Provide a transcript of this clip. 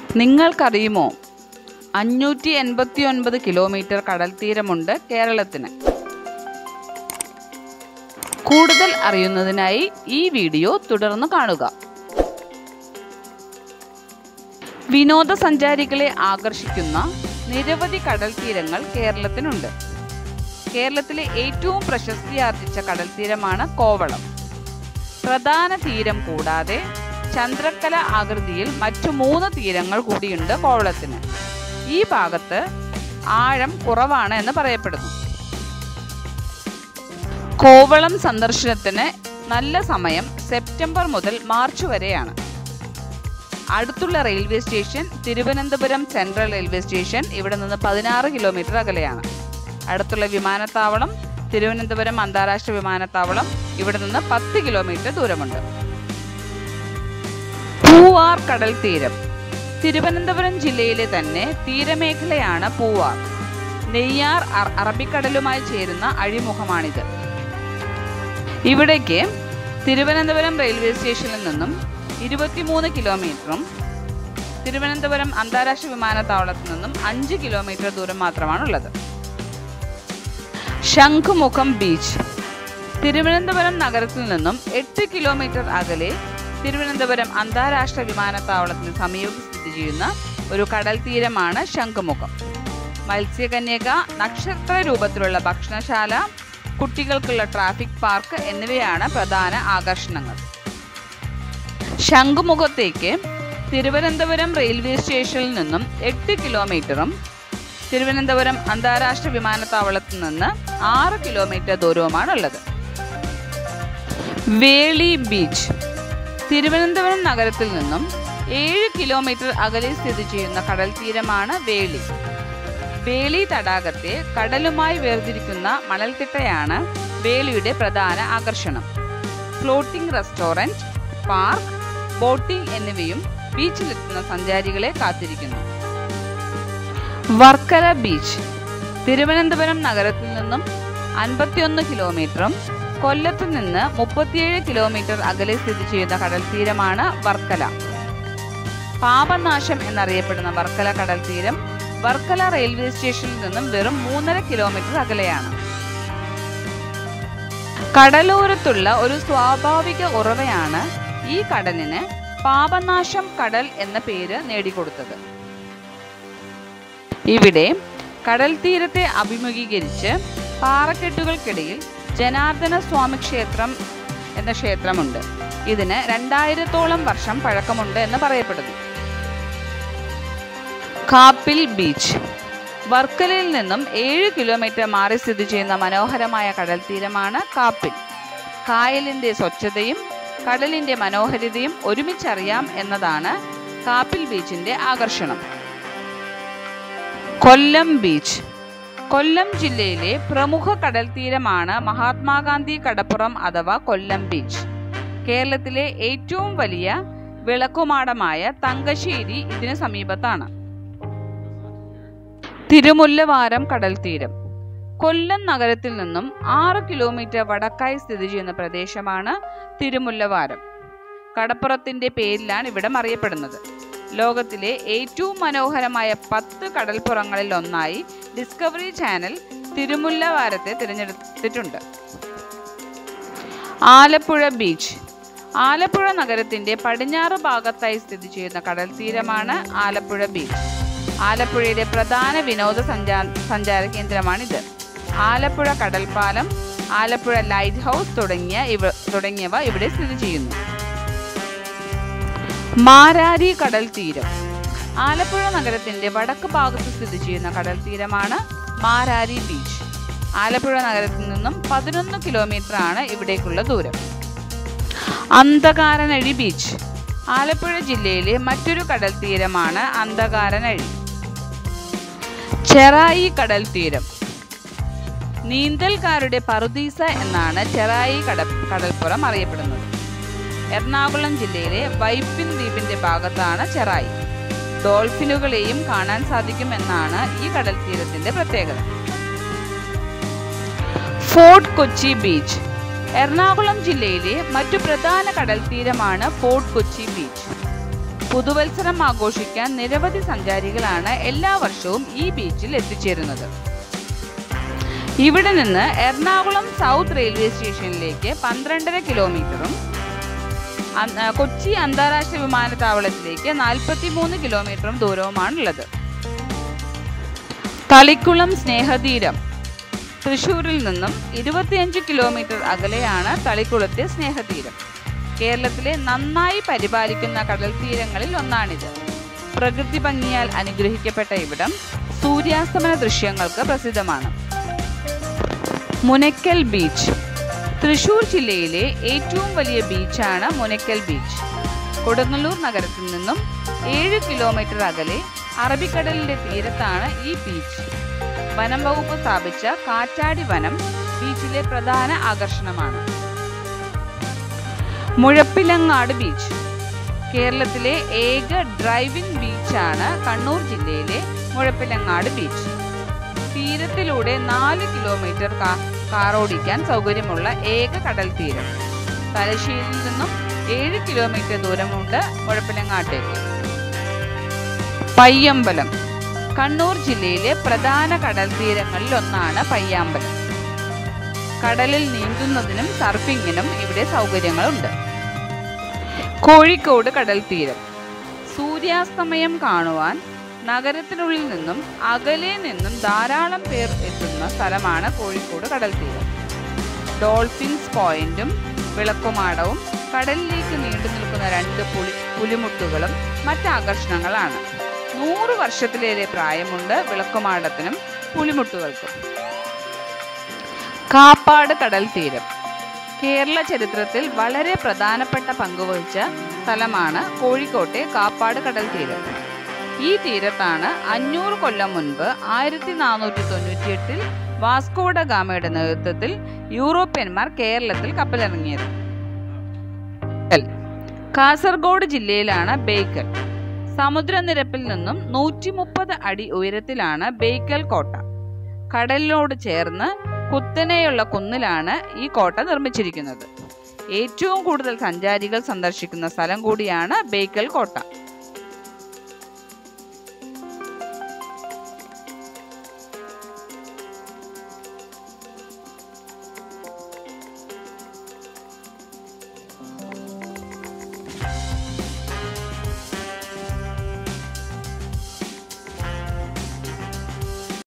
നിങ്ങൾക്കറിയുമോ അഞ്ഞൂറ്റി എൺപത്തി ഒൻപത് കിലോമീറ്റർ കടൽ തീരമുണ്ട് കേരളത്തിന് കൂടുതൽ അറിയുന്നതിനായി ഈ വീഡിയോ തുടർന്ന് കാണുക വിനോദസഞ്ചാരികളെ ആകർഷിക്കുന്ന നിരവധി കടൽ തീരങ്ങൾ കേരളത്തിനുണ്ട് കേരളത്തിലെ ഏറ്റവും പ്രശസ്തിയാർജിച്ച കടൽ തീരമാണ് കോവളം പ്രധാന തീരം കൂടാതെ ചന്ദ്രക്കല ആകൃതിയിൽ മറ്റു മൂന്ന് തീരങ്ങൾ കൂടിയുണ്ട് കോവളത്തിന് ഈ ഭാഗത്ത് ആഴം കുറവാണ് എന്ന് പറയപ്പെടുന്നു കോവളം സന്ദർശനത്തിന് നല്ല സമയം സെപ്റ്റംബർ മുതൽ മാർച്ച് വരെയാണ് അടുത്തുള്ള railway station Thiruvananthapuram central railway station ഇവിടെ നിന്ന് പതിനാറ് കിലോമീറ്റർ അകലെയാണ് അടുത്തുള്ള വിമാനത്താവളം തിരുവനന്തപുരം അന്താരാഷ്ട്ര വിമാനത്താവളം ഇവിടെ നിന്ന് പത്ത് കിലോമീറ്റർ ദൂരമുണ്ട് പൂവാർ കടൽ തീരം തിരുവനന്തപുരം ജില്ലയിലെ തന്നെ തീരമേഖലയാണ് പൂവാർ നെയ്യാർ അറ- അറബിക്കടലുമായി ചേരുന്ന അഴിമുഖമാണിത് ഇവിടേക്ക് തിരുവനന്തപുരം റെയിൽവേ സ്റ്റേഷനിൽ നിന്നും ഇരുപത്തിമൂന്ന് കിലോമീറ്ററും തിരുവനന്തപുരം അന്താരാഷ്ട്ര വിമാനത്താവളത്തിൽ നിന്നും അഞ്ച് കിലോമീറ്റർ ദൂരം മാത്രമാണുള്ളത് ശംഖുമുഖം ബീച്ച് തിരുവനന്തപുരം നഗരത്തിൽ നിന്നും എട്ട് കിലോമീറ്റർ അകലെ തിരുവനന്തപുരം അന്താരാഷ്ട്ര വിമാനത്താവളത്തിന് സമീപം സ്ഥിതി ചെയ്യുന്ന ഒരു കടൽ തീരമാണ് ശംഖുമുഖം മത്സ്യകന്യക നക്ഷത്ര രൂപത്തിലുള്ള ഭക്ഷണശാല കുട്ടികൾക്കുള്ള ട്രാഫിക് പാർക്ക് എന്നിവയാണ് പ്രധാന ആകർഷണങ്ങൾ ശംഖുമുഖത്തേക്ക് തിരുവനന്തപുരം റെയിൽവേ സ്റ്റേഷനിൽ നിന്നും എട്ട് കിലോമീറ്ററും തിരുവനന്തപുരം അന്താരാഷ്ട്ര വിമാനത്താവളത്തിൽ നിന്ന് ആറ് കിലോമീറ്റർ ദൂരവുമാണുള്ളത് വേളി ബീച്ച് തിരുവനന്തപുരം നഗരത്തിൽ നിന്നും ഏഴ് കിലോമീറ്റർ അകലെ സ്ഥിതി ചെയ്യുന്ന കടൽ തീരമാണ് വേളി വേളി തടാകത്തെ കടലുമായി വേർതിരിക്കുന്ന മണൽത്തിട്ടയാണ് വേളിയുടെ പ്രധാന ആകർഷണം ഫ്ലോട്ടിംഗ് റെസ്റ്റോറന്റ് പാർക്ക് ബോട്ടിംഗ് എന്നിവയും ബീച്ചിലെത്തുന്ന സഞ്ചാരികളെ കാത്തിരിക്കുന്നു വർക്കല ബീച്ച് തിരുവനന്തപുരം നഗരത്തിൽ നിന്നും അൻപത്തിയൊന്ന് കിലോമീറ്ററും കൊല്ലത്ത് നിന്ന് മുപ്പത്തിയേഴ് കിലോമീറ്റർ അകലെ സ്ഥിതി ചെയ്യുന്ന കടൽ തീരമാണ് വർക്കല പാപനാശം എന്നറിയപ്പെടുന്ന വർക്കല കടൽ തീരം വർക്കല റെയിൽവേ സ്റ്റേഷനിൽ നിന്നും വെറും മൂന്നര കിലോമീറ്റർ അകലെയാണ് കടലോരത്തുള്ള ഒരു സ്വാഭാവിക ഉറവയാണ് ഈ കടലിന് പാപനാശം കടൽ എന്ന പേര് നേടിക്കൊടുത്തത് ഇവിടെ കടൽ തീരത്തെ അഭിമുഖീകരിച്ച് പാറക്കെട്ടുകൾക്കിടയിൽ ജനാർദ്ദന സ്വാമി ക്ഷേത്രം എന്ന ക്ഷേത്രമുണ്ട് ഇതിന് രണ്ടായിരത്തോളം വർഷം പഴക്കമുണ്ട് എന്ന് പറയപ്പെടുന്നു കാപ്പിൽ ബീച്ച് വർക്കലയിൽ നിന്നും ഏഴ് കിലോമീറ്റർ മാറി സ്ഥിതി ചെയ്യുന്ന മനോഹരമായ കടൽ തീരമാണ് കാപ്പിൽ കായലിന്റെ സ്വച്ഛതയും കടലിന്റെ മനോഹാരിതയും ഒരുമിച്ചറിയാം എന്നതാണ് കാപ്പിൽ ബീച്ചിന്റെ ആകർഷണം കൊല്ലം ബീച്ച് കൊല്ലം ജില്ലയിലെ പ്രമുഖ കടൽ തീരമാണ് മഹാത്മാഗാന്ധി കടപ്പുറം അഥവാ കൊല്ലം ബീച്ച് കേരളത്തിലെ ഏറ്റവും വലിയ വിളക്കുമാടമായ തങ്കശ്ശേരി ഇതിന് സമീപത്താണ് തിരുമുല്ലവാരം കടൽ തീരം കൊല്ലം നഗരത്തിൽ നിന്നും ആറ് കിലോമീറ്റർ വടക്കായി സ്ഥിതി ചെയ്യുന്ന പ്രദേശമാണ് തിരുമുല്ലവാരം കടപ്പുറത്തിന്റെ പേരിലാണ് ഇവിടം അറിയപ്പെടുന്നത് ലോകത്തിലെ ഏറ്റവും മനോഹരമായ പത്ത് കടൽപ്പുറങ്ങളിൽ ഒന്നായി ഡിസ്കവറി ചാനൽ തിരുമുല്ലവാരത്തെ തിരഞ്ഞെടുത്തിട്ടുണ്ട് ആലപ്പുഴ ബീച്ച് ആലപ്പുഴ നഗരത്തിന്റെ പടിഞ്ഞാറ് ഭാഗത്തായി സ്ഥിതി ചെയ്യുന്ന കടൽ തീരമാണ് ആലപ്പുഴ ബീച്ച് ആലപ്പുഴയുടെ പ്രധാന വിനോദസഞ്ചാര സഞ്ചാര കേന്ദ്രമാണിത് ആലപ്പുഴ കടൽപ്പാലം ആലപ്പുഴ ലൈറ്റ് ഹൗസ് തുടങ്ങിയ ഇവ തുടങ്ങിയവ ഇവിടെ സ്ഥിതി ചെയ്യുന്നു മാരാരി കടൽ തീരം ആലപ്പുഴ നഗരത്തിന്റെ വടക്ക് ഭാഗത്ത് സ്ഥിതി ചെയ്യുന്ന കടൽ തീരമാണ് മാരാരി ബീച്ച് ആലപ്പുഴ നഗരത്തിൽ നിന്നും പതിനൊന്ന് കിലോമീറ്റർ ആണ് ഇവിടേക്കുള്ള ദൂരം അന്ധകാരനഴി ബീച്ച് ആലപ്പുഴ ജില്ലയിലെ മറ്റൊരു കടൽ തീരമാണ് അന്ധകാരനഴി ചെറായി കടൽ തീരം നീന്തൽക്കാരുടെ പറുദീസ എന്നാണ് ചെറായി കട കടൽപ്പുറം അറിയപ്പെടുന്നത് എറണാകുളം ജില്ലയിലെ വൈപ്പിൻ ദ്വീപിന്റെ ഭാഗത്താണ് ചെറായി ഡോൾഫിനുകളെയും കാണാൻ സാധിക്കുമെന്നാണ് ഈ കടൽ തീരത്തിന്റെ പ്രത്യേകത ഫോർട്ട് കൊച്ചി ബീച്ച് എറണാകുളം ജില്ലയിലെ മറ്റു പ്രധാന കടൽ തീരമാണ് ഫോർട്ട് കൊച്ചി ബീച്ച് പുതുവത്സരം ആഘോഷിക്കാൻ നിരവധി സഞ്ചാരികളാണ് എല്ലാ വർഷവും ഈ ബീച്ചിൽ എത്തിച്ചേരുന്നത് ഇവിടെ നിന്ന് എറണാകുളം സൗത്ത് റെയിൽവേ സ്റ്റേഷനിലേക്ക് പന്ത്രണ്ടര കിലോമീറ്ററും അ- ആ, കൊച്ചി അന്താരാഷ്ട്ര വിമാനത്താവളത്തിലേക്ക് നാൽപ്പത്തി മൂന്ന് കിലോമീറ്ററും ദൂരവുമാണുള്ളത് തളിക്കുളം സ്നേഹതീരം തൃശൂരിൽ നിന്നും ഇരുപത്തിയഞ്ച് കിലോമീറ്റർ അകലെയാണ് തളിക്കുളത്തെ സ്നേഹതീരം കേരളത്തിലെ നന്നായി പരിപാലിക്കുന്ന കടൽ തീരങ്ങളിൽ ഒന്നാണിത് പ്രകൃതി ഭംഗിയാൽ അനുഗ്രഹിക്കപ്പെട്ട ഇവിടം സൂര്യാസ്തമന ദൃശ്യങ്ങൾക്ക് പ്രസിദ്ധമാണ് മുനക്കൽ ബീച്ച് തൃശൂർ ജില്ലയിലെ ഏറ്റവും വലിയ ബീച്ചാണ് മുനക്കൽ ബീച്ച് കൊടുങ്ങല്ലൂർ നഗരത്തിൽ നിന്നും ഏഴ് കിലോമീറ്റർ അകലെ അറബിക്കടലിന്റെ തീരത്താണ് ഈ ബീച്ച് വനം വകുപ്പ് സ്ഥാപിച്ച കാറ്റാടി വനം ബീച്ചിലെ പ്രധാന ആകർഷണമാണ് മുഴപ്പിലങ്ങാട് ബീച്ച് കേരളത്തിലെ ഏക ഡ്രൈവിംഗ് ബീച്ചാണ് കണ്ണൂർ ജില്ലയിലെ മുഴപ്പിലങ്ങാട് ബീച്ച് തീരത്തിലൂടെ നാല് കിലോമീറ്റർ കാ- കാർ ഓടിക്കാൻ സൗകര്യമുള്ള ഏക കടൽ തീരം തലശ്ശേരിയിൽ നിന്നും ഏഴ് കിലോമീറ്റർ ദൂരമുണ്ട് മുഴപ്പിലങ്ങാട്ടേക്ക് പയ്യമ്പലം കണ്ണൂർ ജില്ലയിലെ പ്രധാന കടൽ തീരങ്ങളിൽ ഒന്നാണ് പയ്യാമ്പലം കടലിൽ നീന്തുന്നതിനും സർഫിങ്ങിനും ഇവിടെ സൗകര്യങ്ങളുണ്ട് കോഴിക്കോട് കടൽ തീരം സൂര്യാസ്തമയം കാണുവാൻ നഗരത്തിനുള്ളിൽ നിന്നും അകലെ നിന്നും ധാരാളം പേർ എത്തുന്ന സ്ഥലമാണ് കോഴിക്കോട് കടൽ തീരം ഡോൾഫിൻസ് പോയിന്റും വിളക്കുമാടവും കടലിലേക്ക് നീണ്ടു നിൽക്കുന്ന രണ്ട് പുലി പുലിമുട്ടുകളും മറ്റ് ആകർഷണങ്ങളാണ് നൂറ് വർഷത്തിലേറെ പ്രായമുണ്ട് വിളക്കുമാടത്തിനും പുലിമുട്ടുകൾക്കും കാപ്പാട് കടൽ തീരം കേരള ചരിത്രത്തിൽ വളരെ പ്രധാനപ്പെട്ട പങ്കുവഹിച്ച സ്ഥലമാണ് കോഴിക്കോട്ടെ കാപ്പാട് കടൽ തീരം ഈ തീരത്താണ് അഞ്ഞൂറ് കൊല്ലം മുൻപ് ആയിരത്തി നാനൂറ്റി തൊണ്ണൂറ്റി എട്ടിൽ വാസ്കോഡ ഗാമയുടെ നേതൃത്വത്തിൽ യൂറോപ്യന്മാർ കേരളത്തിൽ കപ്പലിറങ്ങിയത് ബേക്കൽ. കാസർഗോഡ് ജില്ലയിലാണ് ബേക്കൽ സമുദ്രനിരപ്പിൽ നിന്നും നൂറ്റി മുപ്പത് അടി ഉയരത്തിലാണ് ബേക്കൽ കോട്ട കടലിനോട് ചേർന്ന് കുത്തനെയുള്ള കുന്നിലാണ് ഈ കോട്ട നിർമ്മിച്ചിരിക്കുന്നത് ഏറ്റവും കൂടുതൽ സഞ്ചാരികൾ സന്ദർശിക്കുന്ന സ്ഥലം കൂടിയാണ് ബേക്കൽ കോട്ട